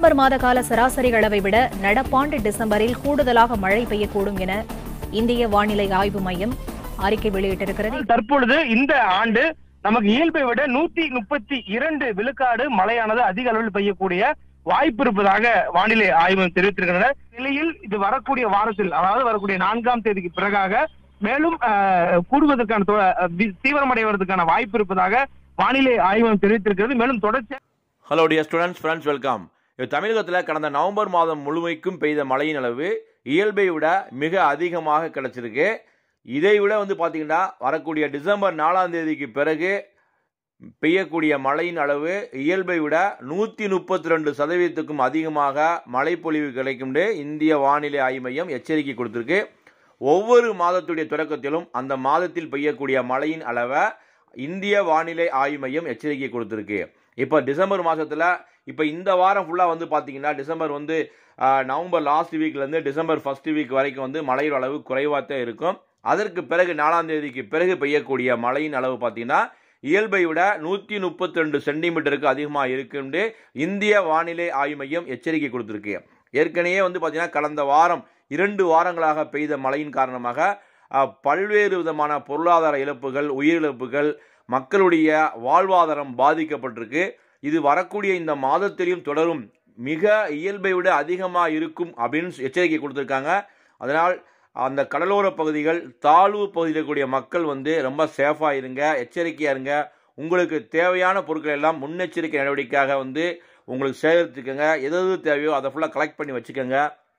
December மாத கால சராசரி அளவை விட நடப்பாண்டு டிசம்பரில் கூடுதலாக மழை பெய்யக்கூடும் என இந்திய வானிலை ஆய்வு மையம் அறிக்கை வெளியிட்டிருக்கிறது தற்பொழுது இந்த ஆண்டு நமக்கு இயல்பை விட நூத்தி முப்பத்தி இரண்டு விழுக்காடு மழையானது அதிக அளவில் பெய்யக்கூடிய வாய்ப்பு இருப்பதாக வானிலை ஆய்வு தெரிவித்திருக்கின்றனர் நிலையில் இது வரக்கூடிய வாரத்தில் அதாவது வரக்கூடிய நான்காம் தேதிக்கு பிறகாக மேலும் அஹ், கூடுவதற்கான தொ- அஹ், வி- தீவிரமடைவதற்கான வாய்ப்பு இருப்பதாக வானிலை ஆய்வு தெரிவித்திருக்கிறது மேலும் தொடர்ச்சி hello dear students friends welcome இது தமிழகத்தில் கடந்த நவம்பர் மாதம் முழுமைக்கும் பெய்த மழையின் அளவு இயல்பை விட மிக அதிகமாக கிடைச்சிருக்கு இதை விட வந்து பார்த்தீங்கன்னா வரக்கூடிய டிசம்பர் நாலாம் தேதிக்கு பிறகு பெய்யக்கூடிய மழையின் அளவு இயல்பை விட நூற்றி முப்பத்தி ரெண்டு சதவீதத்துக்கும் அதிகமாக மழைப்பொழிவு கிடைக்கும் என்று இந்திய வானிலை ஆய்வு மையம் எச்சரிக்கை கொடுத்திருக்கு ஒவ்வொரு மாதத்துடைய தொடக்கத்திலும் அந்த மாதத்தில் பெய்யக்கூடிய மழையின் அளவை இந்திய வானிலை ஆய்வு மையம் எச்சரிக்கை கொடுத்திருக்கு இப்போ டிசம்பர் மாதத்தில் இப்போ இந்த வாரம் ஃபுல்லாக வந்து பார்த்தீங்கன்னா டிசம்பர் வந்து ஆஹ், நவம்பர் லாஸ்ட் வீக்லேருந்து டிசம்பர் ஃபர்ஸ்ட் வீக் வரைக்கும் வந்து மழையின் அளவு குறைவாக தான் இருக்கும் அதற்கு பிறகு நாலாம் தேதிக்கு பிறகு பெய்யக்கூடிய மழையின் அளவு பார்த்தீங்கன்னா இயல்பை விட நூற்றி முப்பத்தி ரெண்டு சென்டிமீட்டருக்கு அதிகமாக இருக்குன்னு இந்திய வானிலை ஆய்வு மையம் எச்சரிக்கை கொடுத்துருக்கு ஏற்கனவே வந்து பார்த்தீங்கன்னா கடந்த வாரம் இரண்டு வாரங்களாக பெய்த மழையின் காரணமாக அஹ், பல்வேறு விதமான பொருளாதார இழப்புகள் உயிரிழப்புகள் மக்களுடைய வாழ்வாதாரம் பாதிக்கப்பட்டிருக்கு இது வரக்கூடிய இந்த மாதத்திலையும் தொடரும் மிக இயல்பை விட அதிகமாக இருக்கும் அப்படின்னு எச்சரிக்கை கொடுத்துருக்காங்க அதனால் அந்த கடலோர பகுதிகள் தாழ்வு பகுதியில் இருக்கக்கூடிய மக்கள் வந்து ரொம்ப சேஃபாக இருங்க எச்சரிக்கையாக இருங்க உங்களுக்கு தேவையான பொருட்கள் எல்லாம் முன்னெச்சரிக்கை நடவடிக்கையாக வந்து உங்களுக்கு சேகரித்துக்கோங்க எது எது தேவையோ அதை ஃபுல்லாக கலெக்ட் பண்ணி வச்சுக்கோங்க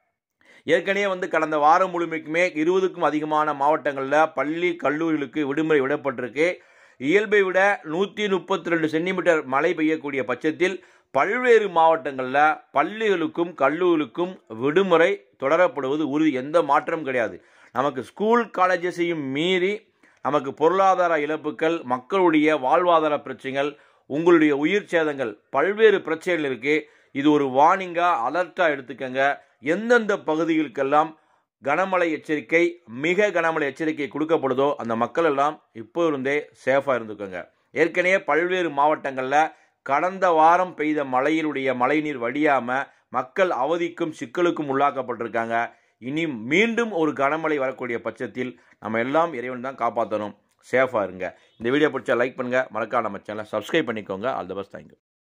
ஏற்கனவே வந்து கடந்த வாரம் முழுமைக்குமே இருபதுக்கும் அதிகமான மாவட்டங்களில் பள்ளி கல்லூரிகளுக்கு விடுமுறை விடப்பட்டிருக்கு இயல்பை விட நூற்றி முப்பத்தி ரெண்டு சென்டிமீட்டர் மழை பெய்யக்கூடிய பட்சத்தில் பல்வேறு மாவட்டங்களில் பள்ளிகளுக்கும் கல்லூரிகளுக்கும் விடுமுறை தொடரப்படுவது உறுதி எந்த மாற்றமும் கிடையாது நமக்கு ஸ்கூல் காலேஜஸையும் மீறி நமக்கு பொருளாதார இழப்புகள் மக்களுடைய வாழ்வாதார பிரச்சனைகள் உங்களுடைய உயிர் சேதங்கள் பல்வேறு பிரச்சனைகள் இருக்கு இது ஒரு வார்னிங்காக அலர்ட்டாக எடுத்துக்கங்க எந்தெந்த பகுதிகளுக்கெல்லாம் கனமழை எச்சரிக்கை மிக கனமழை எச்சரிக்கை கொடுக்கப்படுதோ அந்த மக்கள் எல்லாம் இப்போ இருந்தே சேஃபாக இருந்துக்கோங்க ஏற்கனவே பல்வேறு மாவட்டங்களில் கடந்த வாரம் பெய்த மழையினுடைய மழைநீர் வடியாமல் மக்கள் அவதிக்கும் சிக்கலுக்கும் உள்ளாக்கப்பட்டிருக்காங்க இனி மீண்டும் ஒரு கனமழை வரக்கூடிய பட்சத்தில் நம்ம எல்லாம் இறைவன் தான் காப்பாற்றணும் சேஃபாக இருங்க இந்த வீடியோ பிடிச்சா லைக் பண்ணுங்கள் மறக்காம நம்ம சேனலை சப்ஸ்கிரைப் பண்ணிக்கோங்க ஆல் த பெஸ்ட் தேங்க்யூ